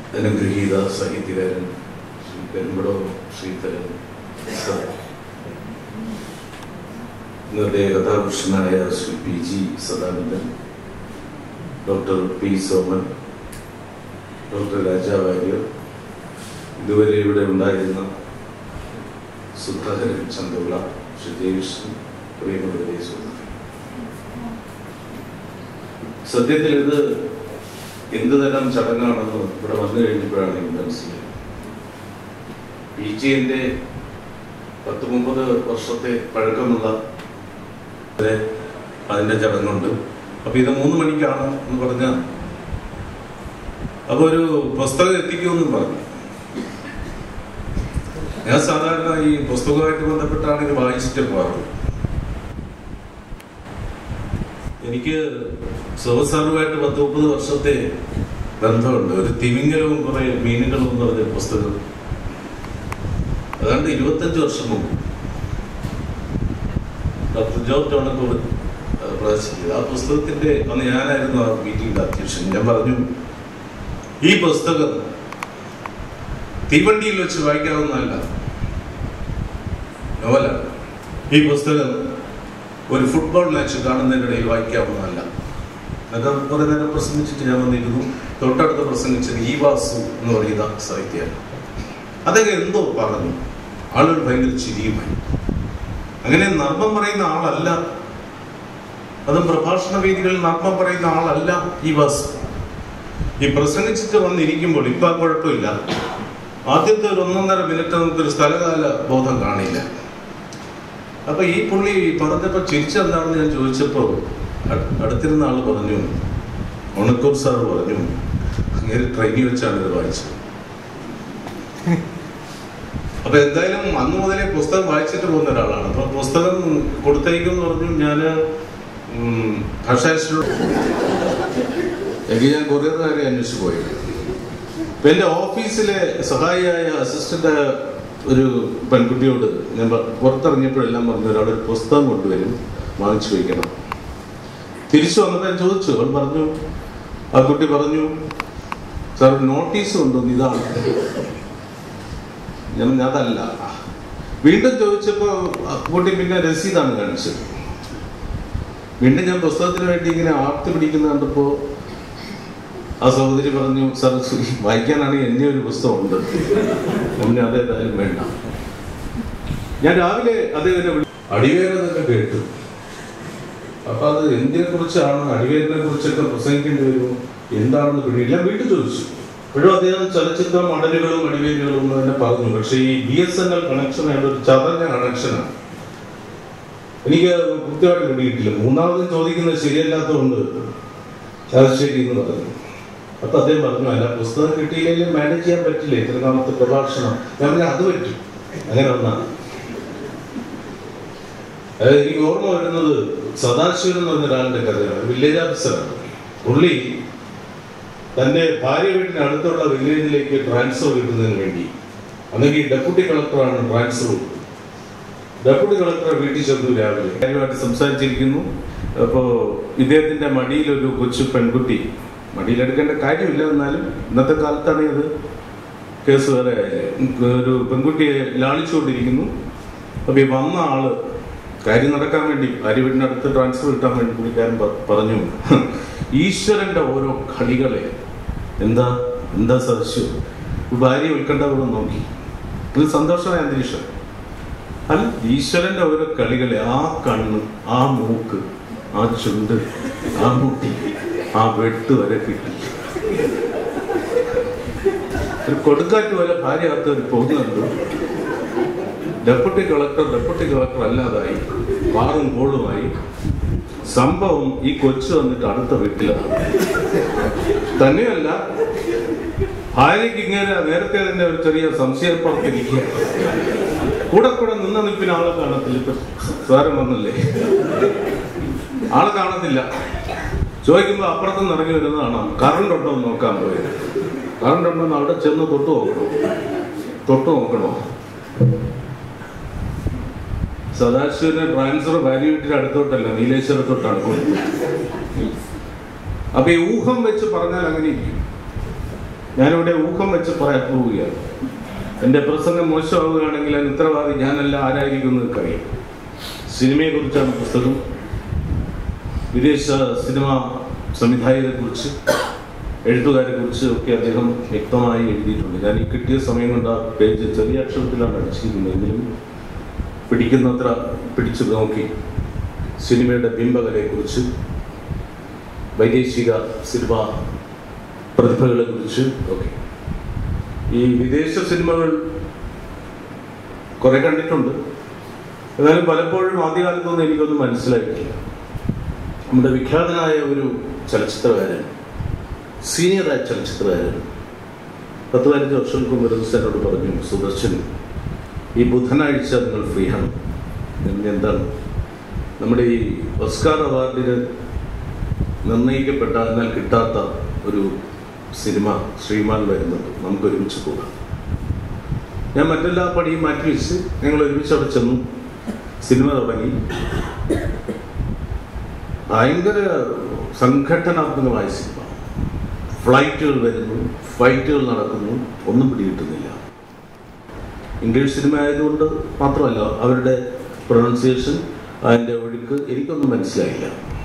അനുഗ്രഹീത സാഹിത്യകാരൻ ശ്രീ പെരുമ്പടോ ശ്രീധരൻ സർ ഇന്നത്തെ കഥാകൃഷ്ണനായ Sree P G Sadanandan doctor P Soman doctor Raja Warrier ഇതുവരെ ഇവിടെ ഉണ്ടായിരുന്ന സുധാകരൻ ചന്ദ്രപിള്ള ശ്രീ ജയകൃഷ്ണൻ പ്രിയമുള്ളവരെ സുഹൃത്തുക്കളെ സത്യത്തിൽ ഇത് എന്ത് തരം ചടങ്ങാണെന്ന് ഇവിടെ വന്നു കഴിഞ്ഞപ്പോഴാണ് എനിക്ക് മനസ്സിലായത് പി ജിന്റെ പത്ത് മുപ്പത് വർഷത്തെ പഴക്കമുള്ള ഒരു അതിന്റെ ചടങ്ങുണ്ട് അപ്പൊ ഇത് മൂന്ന് മണിക്കാണ് എന്ന് പറഞ്ഞ അപ്പൊ ഒരു പുസ്തകം എത്തിക്കുമെന്നും പറഞ്ഞു ഞാൻ സാധാരണ ഈ പുസ്തകവുമായിട്ട് ബന്ധപ്പെട്ടാണ് ഇത് വായിച്ചിട്ട് പോകാറ് എനിക്ക് സുഖസാറുമായിട്ട് പത്ത് മുപ്പത് വർഷത്തെ ബന്ധമുണ്ട് ഒരു തിമിങ്ങലവും കുറെ മീനുകളും എന്ന് പറഞ്ഞ പുസ്തകം അതാണ്ട് ഇരുപത്തഞ്ച് വർഷം മുമ്പ് ഡോക്ടർ ജോർജ് ഓണക്കോട് പ്രദർശിപ്പിച്ചത് ആ പുസ്തകത്തിന്റെ അന്ന് ഞാനായിരുന്നു ആ മീറ്റിംഗിന്റെ അധ്യക്ഷൻ ഞാൻ പറഞ്ഞു ഈ പുസ്തകം തീവണ്ടിയിൽ വെച്ച് വായിക്കാവുന്നതല്ല നോവലാണ് ഈ പുസ്തകം ഒരു ഫുട്ബോൾ മാച്ച് കാണുന്നതിനിടയിൽ വായിക്കാവുന്നതല്ല എന്നൊക്കെ കുറെ നേരം പ്രസംഗിച്ചിട്ട് ഞാൻ വന്നിരുന്നു തൊട്ടടുത്ത് പ്രസംഗിച്ചത് ഈ വാസു എന്ന് പറയുന്ന സാഹിത്യമാണ് അദ്ദേഹം എന്തോ പറഞ്ഞു ആളുകൾ ഭയങ്കര ചിരിയുമായി അങ്ങനെ നർമ്മം പറയുന്ന ആളല്ല അതും പ്രഭാഷണ വേദികളിൽ നർമ്മം പറയുന്ന ആളല്ല ഈ വാസു ഈ പ്രസംഗിച്ചിട്ട് വന്നിരിക്കുമ്പോൾ ഇപ്പൊ ആ കുഴപ്പമില്ല ആദ്യത്തെ ഒരു ഒന്നൊന്നര മിനിറ്റ് നമുക്കൊരു സ്ഥലകാല ബോധം കാണില്ല അപ്പൊ ഈ പുള്ളി പറഞ്ഞപ്പോ ചിരിച്ചെന്താണെന്ന് ഞാൻ ചോദിച്ചപ്പോ അ- അടുത്തിരുന്ന ആള് പറഞ്ഞു ഉണക്കൂർ സാർ പറഞ്ഞു അങ്ങനെ ട്രെയിനിൽ വെച്ചാണ് ഇത് വായിച്ചത് അപ്പൊ എന്തായാലും അന്ന് മുതലേ പുസ്തകം വായിച്ചിട്ട് പോകുന്ന ഒരാളാണ് അപ്പൊ പുസ്തകം കൊടുത്തേക്കും എന്ന് പറഞ്ഞു ഞാന് ഉം, ഭാഷാശാസ്ത്ര എനിക്ക് ഞാൻ കൊറിയറുകാരെ അന്വേഷിച്ചു പോയി ഇപ്പൊ എന്റെ ഓഫീസിലെ സഹായിയായ അസിസ്റ്റന്റ് ഒരു പെൺകുട്ടിയോട് ഞാൻ പ- പുറത്തിറങ്ങിയപ്പോഴെല്ലാം പറഞ്ഞു ഒരാൾ ഒരു പുസ്തകം കൊണ്ടുവരും വാങ്ങിച്ചു വയ്ക്കണം തിരിച്ചു വന്നപ്പോൾ ഞാൻ ചോദിച്ചു അവൾ പറഞ്ഞു ആ കുട്ടി പറഞ്ഞു സാർ നോട്ടീസ് കൊണ്ടുവന്നു ഇതാണ് ഞാൻ പറഞ്ഞു, അതല്ല വീണ്ടും ചോദിച്ചപ്പോ ആ കുട്ടി പിന്നെ രസീതാണ് കാണിച്ചത് വീണ്ടും ഞാൻ പുസ്തകത്തിന് വേണ്ടി ഇങ്ങനെ ആർത്തി പിടിക്കുന്ന കണ്ടപ്പോ ആ സഹോദരി പറഞ്ഞു സാർ വായിക്കാനാണെങ്കിൽ എന്നെ ഒരു പുസ്തകം ഉണ്ട് പിന്നെ അതേതായാലും വേണ്ട ഞാൻ രാവിലെ അദ്ദേഹത്തെ വിളി- അടിവേരെന്നൊക്കെ കേട്ടു അപ്പൊ അത് എന്തിനെ കുറിച്ചാണ് അടിവേരിനെ കുറിച്ചൊക്കെ പ്രസംഗിക്കേണ്ടി വരുമോ എന്താണെന്ന് പിടിയില്ല വീട്ടിൽ ചോദിച്ചു ഇപ്പോഴും അദ്ദേഹം ചലച്ചിത്ര മടലുകളും അടിവേരുകളും എന്ന് തന്നെ പറഞ്ഞു പക്ഷേ ഈ B S N L connection ഒരു ചതഞ്ഞ കണക്ഷനാണ് എനിക്ക് കൃത്യമായിട്ട് പിടിയിട്ടില്ല മൂന്നാമതും ചോദിക്കുന്നത് ശരിയല്ലാത്തതുകൊണ്ട് അത് ശരി എന്ന് പറഞ്ഞു അപ്പൊ അദ്ദേഹം പറഞ്ഞു അല്ല പുസ്തകം കിട്ടിയില്ലെങ്കിൽ മാനേജ് ചെയ്യാൻ പറ്റില്ല ഇത്ര നാമത്തെ പ്രഭാഷണം ഞാൻ പറഞ്ഞു അത് പറ്റും അങ്ങനെ ഒന്നാണ് അതായത് എനിക്ക് ഓർമ്മ വരുന്നത് സദാശിവൻ എന്ന് പറഞ്ഞ ഒരാളുടെ കഥയാണ് വില്ലേജ് ഓഫീസറാണ് പുള്ളി തന്റെ ഭാര്യ വീട്ടിന് അടുത്തുള്ള വില്ലേജിലേക്ക് ട്രാൻസ്ഫർ കിട്ടുന്നതിന് വേണ്ടി അന്നെങ്കിൽ ഡെപ്യൂട്ടി കളക്ടറാണ് ട്രാൻസ്ഫർ കൊടുത്തത് ഡെപ്യൂട്ടി കളക്ടർ വീട്ടിൽ ചെന്നു രാവിലെ കാര്യമായിട്ട് സംസാരിച്ചിരിക്കുന്നു അപ്പോ ഇദ്ദേഹത്തിന്റെ മടിയിൽ ഒരു കൊച്ചു പെൺകുട്ടി മടിയിലെടുക്കേണ്ട കാര്യമില്ല എന്നാലും ഇന്നത്തെ കാലത്താണ് ഇത് കേസ് വേറെ ആയത്. ഒരു പെൺകുട്ടിയെ ലാളിച്ചുകൊണ്ടിരിക്കുന്നു അപ്പൊ ഈ വന്ന ആള് കാര്യം നടക്കാൻ വേണ്ടി ഭാര്യ വീടിനടുത്ത് ട്രാൻസ്ഫർ കിട്ടാൻ വേണ്ടി പുള്ളിക്കാരൻ പ- പറഞ്ഞു ഈശ്വരന്റെ ഓരോ കളികളെ എന്താ എന്താ സദസ്യം ഭാര്യ ഉത്കണ്ഠപൂർവ്വം നോക്കി ഇത് സന്തോഷമായ അന്തരീക്ഷം അല്ല ഈശ്വരന്റെ ഓരോ കളികളെ ആ കണ്ണ് ആ മൂക്ക് ആ ചുണ്ട് ആ മുട്ടി ആ വെട്ട് വരെ കിട്ടി ഒരു കൊടുക്കാറ്റ് പോലെ ഭാര്യ അകത്ത് ഒരു പോകുന്നുണ്ട് ഡെപ്യൂട്ടി കളക്ടർ ഡെപ്യൂട്ടി കളക്ടർ അല്ലാതായി വാറും കോളുമായി സംഭവം ഈ കൊച്ചു വന്നിട്ട് അടുത്ത വീട്ടിലാണ് തന്നെയല്ല ഭാര്യയ്ക്ക് ഇങ്ങനെ നേരത്തെ തന്നെ ഒരു ചെറിയ സംശയപ്പുറത്തിരിക്കുക കൂടെ കൂടെ നിന്ന നിൽപ്പിന് ആളെ കാണത്തില്ല ഇപ്പൊ സാരം വന്നല്ലേ ആളെ കാണത്തില്ല ചോദിക്കുമ്പോ അപ്പുറത്തുനിന്ന് ഇറങ്ങി വരുന്നതാണ് കറണ്ട് ഉണ്ടോ എന്ന് നോക്കാൻ പോയത് കറണ്ട് ഉണ്ടോ എന്ന് അവിടെ ചെന്ന് തൊട്ട് നോക്കണോ തൊട്ട് നോക്കണോ സദാശിവന്റെ ട്രാൻസ്ഫർ ഭാര്യ വീട്ടിന്റെ അടുത്തോട്ടല്ല നീലേശ്വരത്തോട്ടാണ് കൊടുത്തത് അപ്പൊ ഈ ഊഹം വെച്ച് പറഞ്ഞാൽ അങ്ങനെ ഇരിക്കും ഞാനിവിടെ ഊഹം വെച്ച് പറയാൻ പോവുകയാണ് എൻ്റെ പ്രസംഗം മോശമാവുകയാണെങ്കിൽ അതിന് ഉത്തരവാദി ഞാനല്ല ആരായിരിക്കും എന്ന് നിങ്ങൾക്കറിയാം സിനിമയെക്കുറിച്ചാണ് പുസ്തകം വിദേശ സിനിമ സംവിധായകരെ കുറിച്ച് എഴുത്തുകാരെ കുറിച്ച് ഒക്കെ അദ്ദേഹം വ്യക്തമായി എഴുതിയിട്ടുണ്ട് ഞാൻ ഈ കിട്ടിയ സമയം കൊണ്ട് ആ പേജ് ചെറിയ അക്ഷരത്തിലാണ് അടിച്ചിരിക്കുന്നതെങ്കിലും പിടിക്കുന്നത്ര പിടിച്ചു നോക്കി സിനിമയുടെ ബിംബകലയെക്കുറിച്ച് വൈദേശിക സിനിമ പ്രതിഭകളെ കുറിച്ച് ഒക്കെ ഈ വിദേശ സിനിമകൾ കുറെ കണ്ടിട്ടുണ്ട് എന്നാലും പലപ്പോഴും ആദ്യകാലത്തൊന്നും എനിക്കൊന്നും മനസ്സിലായിട്ടില്ല നമ്മുടെ വിഖ്യാതനായ ഒരു ചലച്ചിത്രകാരൻ സീനിയറായ ചലച്ചിത്രകാരൻ പത്ത് പതിനഞ്ച് വർഷങ്ങൾക്ക് മുമ്പ് രജിസ്റ്ററിനോട് പറഞ്ഞു സുദർശൻ ഈ ബുധനാഴ്ച നിങ്ങൾ ഫ്രീ ആണ് എന്ന് എന്താണ് നമ്മുടെ ഈ ഓസ്കാർ അവാർഡിന് നിർണയിക്കപ്പെട്ട എന്നാൽ കിട്ടാത്ത ഒരു സിനിമ ശ്രീമാൻ വരുന്നുണ്ട് നമുക്ക് ഒരുമിച്ച് പോകാം ഞാൻ മറ്റെല്ലാ പണിയും മാറ്റി വെച്ച് ഞങ്ങൾ ഒരുമിച്ച് അവിടെ ചെന്നു സിനിമ തുടങ്ങി ഭയങ്കര സംഘടനാത്മകമായ സിനിമ ഫ്ലൈറ്റുകൾ വരുന്നു ഫൈറ്റുകൾ നടക്കുന്നു ഒന്നും പിടികിട്ടുന്നില്ല ഇംഗ്ലീഷ് സിനിമ ആയതുകൊണ്ട് മാത്രമല്ല അവരുടെ പ്രൊണൗൺസിയേഷൻ അതിൻ്റെ ഒഴുക്ക് എനിക്കൊന്നും മനസ്സിലായില്ല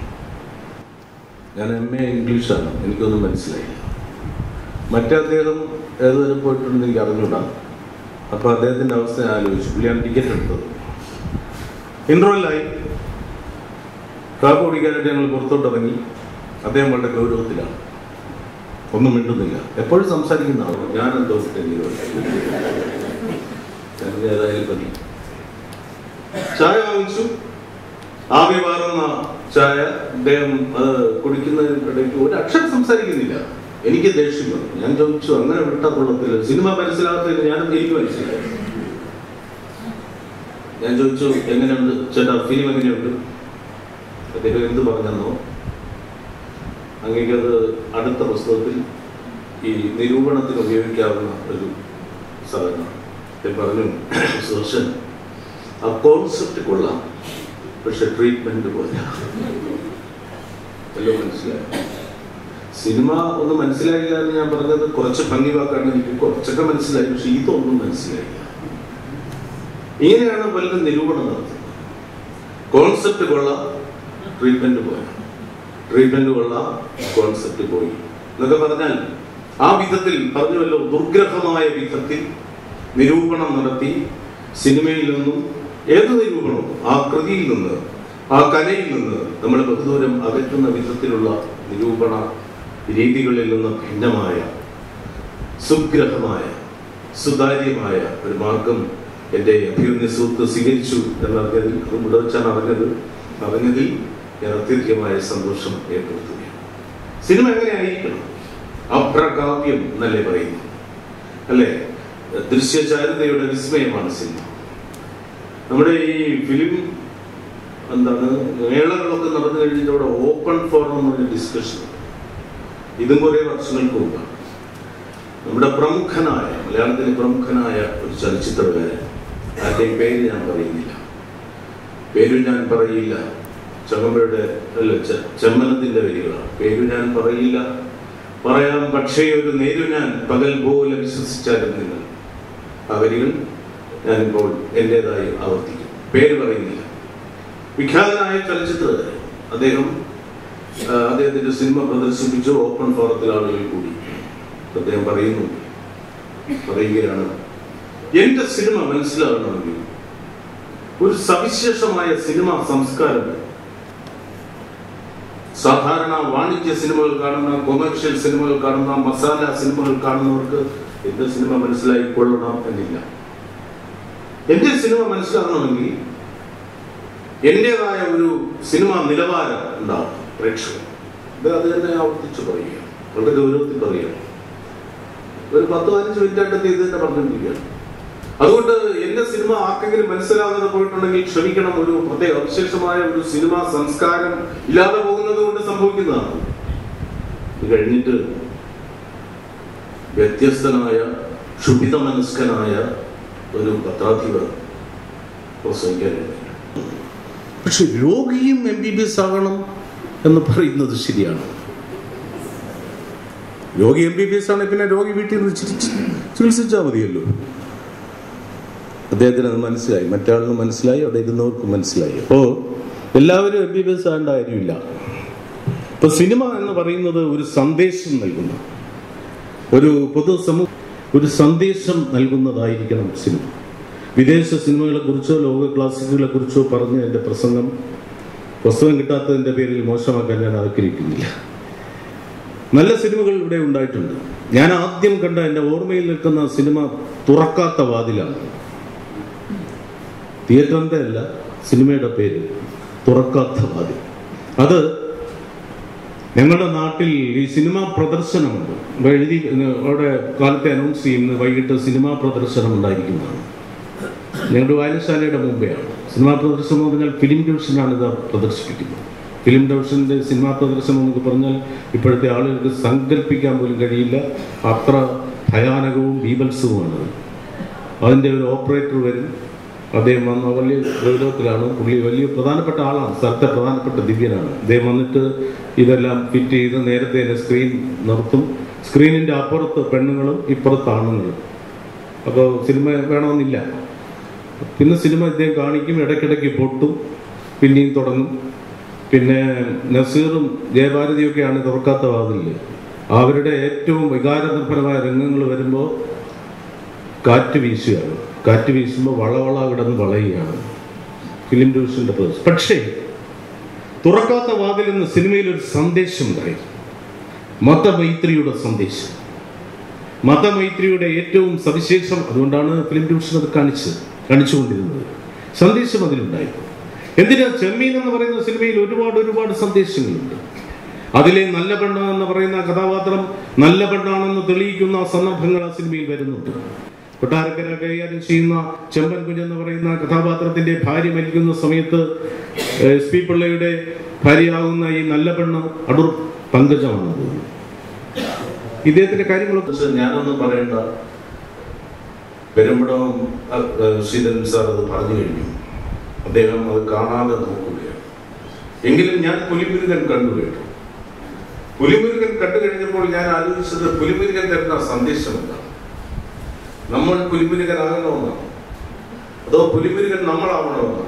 ഞാൻ എം എ ഇംഗ്ലീഷാണ് എനിക്കൊന്നും മനസ്സിലായില്ല മറ്റേ അദ്ദേഹം ഏതുവരെ പോയിട്ടുണ്ടെന്ന് എനിക്ക് അറിഞ്ഞൂടാ അപ്പോൾ അദ്ദേഹത്തിൻ്റെ അവസ്ഥ ഞാൻ ആലോചിച്ചു പുള്ളിയാണ് ടിക്കറ്റ് എടുത്തത് ഇൻട്രോയിലായി കാപ്പ് കുടിക്കാനായിട്ട് ഞങ്ങൾ പുറത്തോട്ട് ഇറങ്ങി അദ്ദേഹം വളരെ ഗൗരവത്തിലാണ് ഒന്നും മിണ്ടുന്നില്ല എപ്പോഴും സംസാരിക്കുന്ന ആളോ ഞാനെന്തോ ഏതായാലും മതി ചായ വാങ്ങിച്ചു ആവി മാറുന്ന ചായ അദ്ദേഹം അത് കുടിക്കുന്നതിനിടയ്ക്ക് ഒരു അക്ഷരം സംസാരിക്കുന്നില്ല എനിക്ക് ദേഷ്യം വന്നു ഞാൻ ചോദിച്ചു അങ്ങനെ വിട്ടാ കൊള്ളത്തില്ല സിനിമ മനസ്സിലാകത്തില്ല ഞാനും എനിക്ക് മനസ്സിലായി ഞാൻ ചോദിച്ചു എങ്ങനെയുണ്ട് ചേട്ടാ ഫിലിം എങ്ങനെയുണ്ട് അദ്ദേഹം എന്ത് പറഞ്ഞെന്നോ അങ്ങേക്കത് അടുത്ത പുസ്തകത്തിൽ ഈ നിരൂപണത്തിന് ഉപയോഗിക്കാവുന്ന ഒരു സാധനമാണ് അദ്ദേഹം പറഞ്ഞു സുദർശൻ ആ കോൺസെപ്റ്റ് കൊള്ളാം പക്ഷെ ട്രീറ്റ്മെന്റ് പോലെ എല്ലാം മനസ്സിലായി സിനിമ ഒന്നും മനസ്സിലായില്ല എന്ന് ഞാൻ പറഞ്ഞത് കുറച്ച് ഭംഗി വാക്കാണ് എനിക്ക് കുറച്ചൊക്കെ മനസ്സിലായി പക്ഷെ ഇതൊന്നും മനസ്സിലായില്ല ഇങ്ങനെയാണ് പലരും നിരൂപണം നടത്തുന്നത് കോൺസെപ്റ്റ് കൊള്ളാം ട്രീറ്റ്മെന്റ് പോയി ട്രീറ്റ്മെന്റ് കൊള്ളാം കോൺസെപ്റ്റ് പോയി എന്നൊക്കെ പറഞ്ഞാൽ ആ വിധത്തിൽ പറഞ്ഞുവല്ലോ ദുർഗ്രഹമായ വിധത്തിൽ നിരൂപണം നടത്തി സിനിമയിൽ നിന്നും ഏത് നിരൂപണവും ആ കൃതിയിൽ നിന്ന് ആ കലയിൽ നിന്ന് നമ്മളെ ബഹുദൂരം അകറ്റുന്ന വിധത്തിലുള്ള നിരൂപണ രീതികളിൽ നിന്ന് ഭിന്നമായ സുഗ്രഹമായ സുതാര്യമായ ഒരു മാർഗം എൻ്റെ അഭിമന്യ സുഹൃത്ത് സ്വീകരിച്ചു എന്നറിഞ്ഞതിൽ അത് ഇവിടെ വെച്ചാണ് അറിഞ്ഞത് അറിഞ്ഞതിൽ ഞാൻ അത്യധികമായ സന്തോഷം ഏർപ്പെടുത്തുകയാണ് സിനിമ എങ്ങനെയായിരിക്കണം അപ്രകാവ്യം എന്നല്ലേ പറയുന്നു അല്ലേ ദൃശ്യചാരുതയുടെ വിസ്മയമാണ് സിനിമ നമ്മുടെ ഈ ഫിലിം എന്താണ് മേളകളൊക്കെ നടന്നു കഴിഞ്ഞിട്ട് അവിടെ ഓപ്പൺ ഫോറം എന്നൊരു ഡിസ്കഷൻ ഇതും കുറെ വർഷങ്ങൾക്ക് മുമ്പാണ് നമ്മുടെ പ്രമുഖനായ മലയാളത്തിലെ പ്രമുഖനായ ഒരു ചലച്ചിത്രകാരൻ ആരുടെയും പേര് ഞാൻ പറയുന്നില്ല പേര് ഞാൻ പറയില്ല ചങ്ങമ്പയുടെ അല്ല ചെ- ചെമ്മനത്തിന്റെ വരികളാണ് പേര് ഞാൻ പറയില്ല പറയാം പക്ഷേ ഒരു നേരു ഞാൻ പകൽ പോലെ വിശ്വസിച്ചാലും നിങ്ങൾ ആ വരികൾ ഞാനിപ്പോൾ എൻ്റെതായി ആവർത്തിക്കും പേര് പറയുന്നില്ല വിഖ്യാതനായ ചലച്ചിത്രകാരൻ അദ്ദേഹം ആ, അദ്ദേഹത്തിന്റെ സിനിമ പ്രദർശിപ്പിച്ചു ഓപ്പൺ ഫോറത്തിൽ ആളുകൾ കൂടി അദ്ദേഹം പറയുന്നു പറയുകയാണ് എന്റെ സിനിമ മനസ്സിലാകണമെങ്കിൽ ഒരു സവിശേഷമായ സിനിമ സംസ്കാരം സാധാരണ വാണിജ്യ സിനിമകൾ കാണുന്ന കൊമേഴ്ഷ്യൽ സിനിമകൾ കാണുന്ന മസാല സിനിമകൾ കാണുന്നവർക്ക് എന്റെ സിനിമ മനസ്സിലായിക്കൊള്ളണം എന്നില്ല എന്റെ സിനിമ മനസ്സിലാകണമെങ്കിൽ എന്റേതായ ഒരു സിനിമ നിലവാരം ഉണ്ടാവും പ്രേക്ഷകർ ഇത് അത് തന്നെ ആവർത്തിച്ച് പറയുക വളരെ ഗൗരവത്തിൽ പറയുക ഒരു പത്ത് പതിനഞ്ച് മിനിറ്റ് ആയിട്ട് ഇത് തന്നെ പറഞ്ഞുകൊണ്ടിരിക്കുകയാണ് അതുകൊണ്ട് എന്റെ സിനിമ ആർക്കെങ്കിലും മനസ്സിലാകാതെ പോയിട്ടുണ്ടെങ്കിൽ ക്ഷമിക്കണം ഒരു പ്രത്യേക വിശേഷമായ ഒരു സിനിമ സംസ്കാരം ഇല്ലാതെ പോകുന്നത് കൊണ്ട് സംഭവിക്കുന്നതാണ് ഇത് കഴിഞ്ഞിട്ട് വ്യത്യസ്തനായ ക്ഷുഭിത മനസ്കനായ ഒരു പത്രാധിപർ പ്രസംഗിക്കാനില്ല പക്ഷെ രോഗിയും എം ബി ബി എസ് ആകണം എന്ന് പറയുന്നത് ശരിയാണ് രോഗി എം ബി ബി എസ് ആണെങ്കിൽ പിന്നെ രോഗി വീട്ടിൽ നിന്ന് ചിരിച്ച് ചികിത്സിച്ചാൽ മതിയല്ലോ അദ്ദേഹത്തിന് അത് മനസ്സിലായി മറ്റാളിന് മനസ്സിലായി അവിടെ ഇരുന്നവർക്ക് മനസ്സിലായി അപ്പോൾ എല്ലാവരും എം ബി ബി എസ് ആകേണ്ട കാര്യമില്ല ഇപ്പൊ സിനിമ എന്ന് പറയുന്നത് ഒരു സന്ദേശം നൽകുന്ന ഒരു പൊതുസമൂഹ ഒരു സന്ദേശം നൽകുന്നതായിരിക്കണം സിനിമ വിദേശ സിനിമകളെ കുറിച്ചോ ലോക ക്ലാസിക്കുകളെ കുറിച്ചോ പറഞ്ഞ് എൻ്റെ പ്രസംഗം പുസ്തകം കിട്ടാത്തതിൻ്റെ പേരിൽ മോശമാക്കാൻ ഞാൻ ആഗ്രഹിക്കുന്നില്ല നല്ല സിനിമകൾ ഇവിടെ ഉണ്ടായിട്ടുണ്ട് ഞാൻ ആദ്യം കണ്ട എൻ്റെ ഓർമ്മയിൽ നിൽക്കുന്ന സിനിമ തുറക്കാത്ത വാതിലാണ് തിയേറ്ററിൻ്റെ അല്ല സിനിമയുടെ പേര് തുറക്കാത്ത വാതിൽ അത് ഞങ്ങളുടെ നാട്ടിൽ ഈ സിനിമാ പ്രദർശനമുണ്ട് ഇവിടെ എഴുതി അവിടെ കാലത്തെ അനൗൺസ് ചെയ്യുന്നത് വൈകിട്ട് സിനിമാ പ്രദർശനം ഉണ്ടായിരിക്കുന്നതാണ് ഞങ്ങളുടെ വായനശാലയുടെ മുമ്പെയാണ് സിനിമാ പ്രദർശനം എന്ന് പറഞ്ഞാൽ ഫിലിം ഡിവിഷനാണ് ഇത് പ്രദർശിപ്പിക്കുന്നത് ഫിലിം ഡിവിഷൻ്റെ സിനിമാ പ്രദർശനം എന്നൊക്കെ പറഞ്ഞാൽ ഇപ്പോഴത്തെ ആളുകൾക്ക് സങ്കല്പിക്കാൻ പോലും കഴിയില്ല അത്ര ഭയാനകവും ബീഭത്സവുമാണ് അതിൻ്റെ ഒരു ഓപ്പറേറ്റർ വരും അദ്ദേഹം വന്ന വലിയ ഗൗരവത്തിലാണ് പുള്ളി വലിയ പ്രധാനപ്പെട്ട ആളാണ് സ്ഥലത്തെ പ്രധാനപ്പെട്ട ദിവ്യനാണ് അദ്ദേഹം വന്നിട്ട് ഇതെല്ലാം ഫിറ്റ് ചെയ്ത് നേരത്തെ തന്നെ സ്ക്രീൻ നിർത്തും സ്ക്രീനിൻ്റെ അപ്പുറത്ത് പെണ്ണുങ്ങളും ഇപ്പുറത്ത് ആണുങ്ങളും അപ്പോൾ സിനിമ വേണമെന്നില്ല പിന്നെ സിനിമ ഇദ്ദേഹം കാണിക്കും ഇടയ്ക്കിടയ്ക്ക് പൊട്ടും പിന്നെയും തുടങ്ങും പിന്നെ നസീറും ജയഭാരതിയൊക്കെയാണ് തുറക്കാത്ത വാതില് അവരുടെ ഏറ്റവും വികാരനിർഭരമായ രംഗങ്ങൾ വരുമ്പോൾ കാറ്റ് വീശുകയാണ് കാറ്റ് വീശുമ്പോൾ വളവള കിടന്ന് വളയുകയാണ് ഫിലിം ഡിവിഷന്റെ പ്രദേശം പക്ഷേ തുറക്കാത്ത വാതിൽ എന്ന സിനിമയിൽ ഒരു സന്ദേശം ഉണ്ടായിരുന്നു മതമൈത്രിയുടെ സന്ദേശം മതമൈത്രിയുടെ ഏറ്റവും സവിശേഷം അതുകൊണ്ടാണ് ഫിലിം ഡിവിഷൻ അത് കാണിച്ചത് കാണിച്ചുകൊണ്ടിരുന്നത് സന്ദേശം അതിലുണ്ടായിരുന്നു എന്തിനാ ചെമ്മീൻ എന്ന് പറയുന്ന സിനിമയിൽ ഒരുപാട് ഒരുപാട് സന്ദേശങ്ങളുണ്ട് അതിലെ നല്ല പെണ്ണ് എന്ന് പറയുന്ന കഥാപാത്രം നല്ല പെണ്ണാണെന്ന് തെളിയിക്കുന്ന സന്ദർഭങ്ങൾ ആ സിനിമയിൽ വരുന്നുണ്ട് കൊട്ടാരക്കര കൈകാര്യം ചെയ്യുന്ന ചെമ്പൻ കുഞ്ഞെന്ന് പറയുന്ന കഥാപാത്രത്തിന്റെ ഭാര്യ മരിക്കുന്ന സമയത്ത് എസ് പി പിള്ളയുടെ ഭാര്യയാകുന്ന ഈ നല്ല പെണ്ണ് അടൂർ പങ്കജമാണെന്ന് തോന്നുന്നു ഇദ്ദേഹത്തിന്റെ കാര്യങ്ങളൊക്കെ ഞാനൊന്നും പറയേണ്ട പെരുമ്പടം ശ്രീധരൻ സാർ അത് പറഞ്ഞു കഴിഞ്ഞു അദ്ദേഹം അത് കാണാതെ നോക്കുകയാണ് എങ്കിലും ഞാൻ പുലിമുരുകൻ കണ്ടു കേട്ടു പുലിമുരുകൻ കണ്ടു കഴിഞ്ഞപ്പോൾ ഞാൻ ആലോചിച്ചത് പുലിമുരുകൻ തരുന്ന സന്ദേശം എന്താണ് നമ്മൾ പുലിമുരുകനാകണമെന്നാണ് അതോ പുലിമുരുകൻ നമ്മളാവണമെന്നാണ്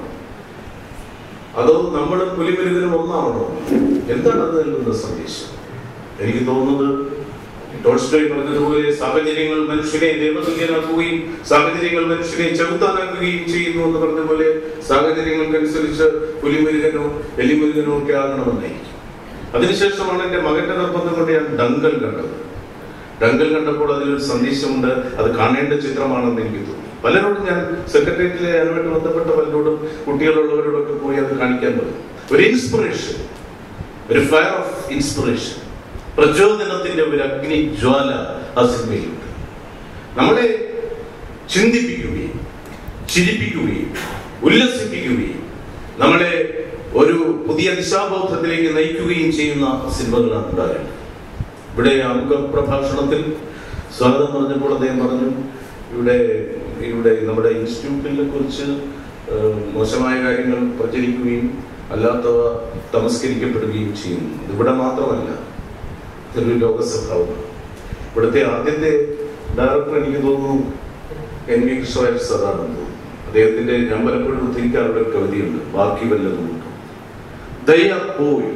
അതോ നമ്മൾ പുലിമുരുകനും ഒന്നാവണോ എന്താണ് അത് നൽകുന്ന സന്ദേശം എനിക്ക് തോന്നുന്നത് ടോൾസ്റ്റോയ് പറഞ്ഞതുപോലെ സാഹചര്യങ്ങൾ മനുഷ്യനെ ദേവതുല്യനാക്കുകയും സാഹചര്യങ്ങൾ മനുഷ്യനെ ചെറുത്താനാക്കുകയും ചെയ്യുന്നു എന്ന് പറഞ്ഞ പോലെ സാഹചര്യങ്ങൾക്കനുസരിച്ച് പുലിമുരുകനോ എലിമുരുകനോ ഒക്കെ ആകണമെന്നായിരിക്കും അതിനുശേഷമാണ് എൻ്റെ മകന്റെ നിർബന്ധം കൊണ്ട് ഞാൻ ഡങ്കൽ കണ്ടത് ഡങ്കൽ കണ്ടപ്പോൾ അതിലൊരു സന്ദേശമുണ്ട് അത് കാണേണ്ട ചിത്രമാണെന്ന് എനിക്ക് തോന്നി പലരോടും ഞാൻ സെക്രട്ടേറിയറ്റിലെ അതുമായിട്ട് ബന്ധപ്പെട്ട പലരോടും കുട്ടികളുള്ളവരോടൊക്കെ പോയി അത് കാണിക്കാൻ പറഞ്ഞു ഒരു ഇൻസ്പിറേഷൻ ഒരു ഫയർ ഓഫ് ഇൻസ്പിറേഷൻ പ്രചോദനത്തിന്റെ ഒരു അഗ്നി ജ്വാല ആ സിനിമയിലുണ്ട് നമ്മളെ ചിന്തിപ്പിക്കുകയും ചിരിപ്പിക്കുകയും ഉല്ലസിപ്പിക്കുകയും നമ്മളെ ഒരു പുതിയ ദിശാബോധത്തിലേക്ക് നയിക്കുകയും ചെയ്യുന്ന സിനിമകളാണ് ഉണ്ടാകേണ്ടത് ഇവിടെ ആമുഖ പ്രഭാഷണത്തിൽ സ്വാഗതം പറഞ്ഞപ്പോൾ അദ്ദേഹം പറഞ്ഞു ഇവിടെ ഇവിടെ നമ്മുടെ ഇൻസ്റ്റിറ്റ്യൂട്ടിനെ കുറിച്ച് മോശമായ കാര്യങ്ങൾ പ്രചരിക്കുകയും അല്ലാത്തവ തമസ്കരിക്കപ്പെടുകയും ചെയ്യുന്നു ഇവിടെ മാത്രമല്ല ഇതൊരു ലോകസ്വഭാവമാണ് ഇവിടുത്തെ ആദ്യത്തെ ഡയറക്ടർ എനിക്ക് തോന്നുന്നു എൻ വി കൃഷ്ണവാര്യർ സാറാണെന്ന് തോന്നുന്നു അദ്ദേഹത്തിന്റെ ഞാൻ പലപ്പോഴും ഉദ്ധരിക്കാറുള്ള ഒരു കവിതയുണ്ട് ബാക്കി വല്ലതും ഉണ്ട് ദയ പോയി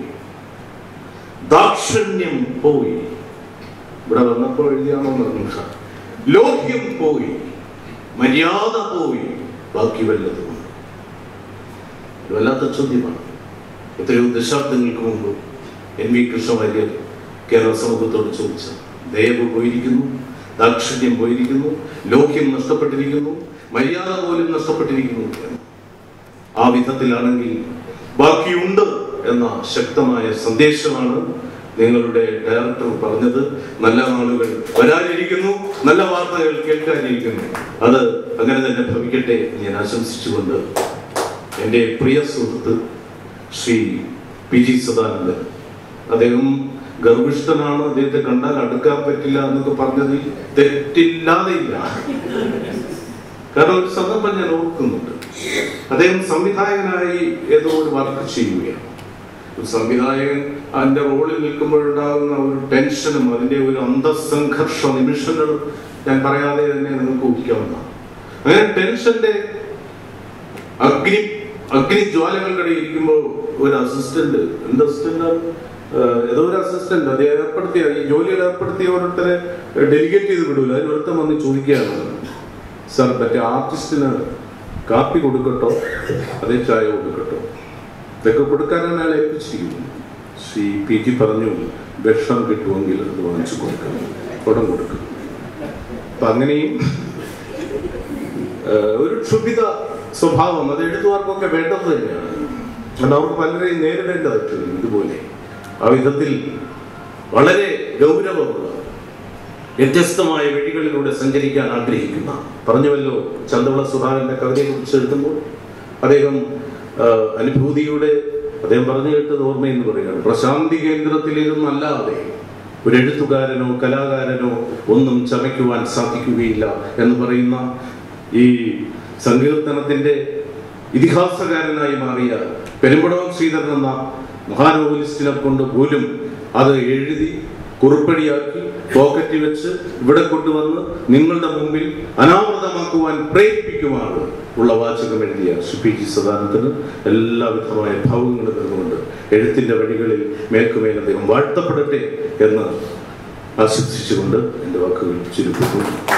ദാക്ഷിണ്യം പോയി ഇവിടെ വന്നപ്പോൾ എഴുതിയാണോ നിർമ്മിച്ച ലോഹ്യം പോയി മര്യാദ പോയി ബാക്കി വല്ലതും ഇത് വല്ലാത്ത ചോദ്യമാണ് എത്രയോ ദശാബ്ദങ്ങൾക്ക് മുമ്പ് എൻ വി കൃഷ്ണവാര്യർ കേരള സമൂഹത്തോട് ചോദിച്ച ദയവ് പോയിരിക്കുന്നു ദാക്ഷിണ്യം പോയിരിക്കുന്നു ലോഹ്യം നഷ്ടപ്പെട്ടിരിക്കുന്നു മര്യാദ പോലും നഷ്ടപ്പെട്ടിരിക്കുന്നു എന്ന് ആ വിധത്തിലാണെങ്കിൽ ബാക്കിയുണ്ട് എന്ന ശക്തമായ സന്ദേശമാണ് നിങ്ങളുടെ ഡയറക്ടർ പറഞ്ഞത് നല്ല നാളുകൾ വരാനിരിക്കുന്നു നല്ല വാർത്തകൾ കേൾക്കാനിരിക്കുന്നു അത് അങ്ങനെ തന്നെ ഭവിക്കട്ടെ ഞാൻ ആശംസിച്ചുകൊണ്ട് എൻ്റെ പ്രിയ സുഹൃത്ത് ശ്രീ പി ജി സദാനന്ദൻ അദ്ദേഹം ഗർഭിഷ്ഠനാണ് അദ്ദേഹത്തെ കണ്ടാൽ അടുക്കാൻ പറ്റില്ല എന്നൊക്കെ പറഞ്ഞതിൽ തെറ്റില്ലാതെയില്ല കാരണം ഒരു സന്ദർഭം ഞാൻ ഓർക്കുന്നുണ്ട് അദ്ദേഹം സംവിധായകനായി ഏതോ ഒരു വർക്ക് ചെയ്യുകയാണ് ഒരു സംവിധായകൻ അതിന്റെ റോളിൽ നിൽക്കുമ്പോഴുണ്ടാകുന്ന ഒരു ടെൻഷനും അതിന്റെ ഒരു അന്തസംഘർഷ നിമിഷങ്ങൾ ഞാൻ പറയാതെ തന്നെ നിങ്ങൾക്ക് ഊഹിക്കാവുന്നതാണ് അങ്ങനെ ടെൻഷന്റെ അഗ്നി അഗ്നി ജ്വാലകൾക്കിടെ ഇരിക്കുമ്പോൾ ഒരു അസിസ്റ്റന്റ് എന്ത് അസിസ്റ്റന്റാണ് ഏതോ ഒരു അസിസ്റ്റന്റ് അത് ഏർപ്പെടുത്തിയ ഈ ജോലിയിൽ ഏർപ്പെടുത്തിയ ഓരോരുത്തരെ ഡെലിഗേറ്റ് ചെയ്ത് വിടൂല അതിന് ഒരുത്തം വന്ന് ചോദിക്കുകയാണ് സാർ മറ്റേ ആർട്ടിസ്റ്റിന് കാപ്പി കൊടുക്കട്ടോ അതേ ചായ കൊടുക്കട്ടോ ഇതൊക്കെ കൊടുക്കാനാണ് അയാൾ ഏൽപ്പിച്ചിരിക്കുന്നത് ശ്രീ പി ടി പറഞ്ഞു വിഷം കിട്ടുമെങ്കിൽ അത് വാങ്ങിച്ചു കൊടുക്കണം കുടം കൊടുക്കും അപ്പൊ അങ്ങനെയും ഏഹ്, ഒരു ക്ഷുഭിത സ്വഭാവം അത് എഴുത്തുകാർക്കൊക്കെ വേണ്ടത് തന്നെയാണ് കാരണം അവർക്ക് പലരെയും നേരിടേണ്ടതായിട്ട് വരും ഇതുപോലെ ആ വിധത്തിൽ വളരെ ഗൗരവമുള്ള വ്യത്യസ്തമായ വഴികളിലൂടെ സഞ്ചരിക്കാൻ ആഗ്രഹിക്കുന്ന പറഞ്ഞുവല്ലോ ചന്തവിള സുധാകരന്റെ കവിതയെ കുറിച്ച് എഴുതുമ്പോൾ അദ്ദേഹം ആ, അനുഭൂതിയുടെ അദ്ദേഹം പറഞ്ഞു കേട്ടത് ഓർമ്മയെന്ന് പറയുകയാണ് പ്രശാന്തി കേന്ദ്രത്തിലിരുന്നല്ലാതെ ഒരു എഴുത്തുകാരനോ കലാകാരനോ ഒന്നും ചമയ്ക്കുവാൻ സാധിക്കുകയില്ല എന്ന് പറയുന്ന ഈ സങ്കീർത്തനത്തിന്റെ ഇതിഹാസകാരനായി മാറിയ പെരുമ്പടവം ശ്രീധരൻ എന്ന മഹാനോവലിസ്റ്റിനെ കൊണ്ട് പോലും അത് എഴുതി കുറിപ്പടിയാക്കി പോക്കറ്റിൽ വെച്ച് ഇവിടെ കൊണ്ടുവന്ന് നിങ്ങളുടെ മുമ്പിൽ അനാവൃതമാക്കുവാൻ പ്രേരിപ്പിക്കുമാറ് ഉള്ള വാചകം എഴുതിയ ശ്രീ പി ജി സദാനന്ദന് എല്ലാവിധമായ ഭാവങ്ങളും തന്നുകൊണ്ട് എഴുത്തിന്റെ വഴികളിൽ മേൽക്കുമേൽ അദ്ദേഹം വാഴ്ത്തപ്പെടട്ടെ എന്ന് ആശംസിച്ചുകൊണ്ട് എൻ്റെ വാക്കുകൾ ചുരുക്കുന്നു